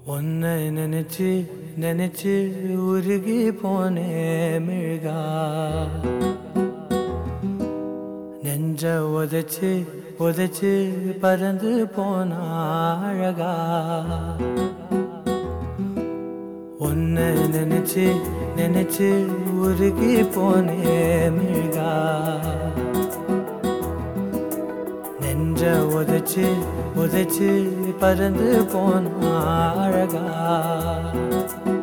உன்னை நினைச்சு நினைச்சு உருகி போனே மிழ்கா நெஞ்ச உதைச்சு உதைச்சு பறந்து போனா அழகா உன்னை நினைச்சு நினைச்சு உருகி போனே மிழ்கா நெஞ்ச உதைச்சு உதைச்சு பறந்து போனா அழகா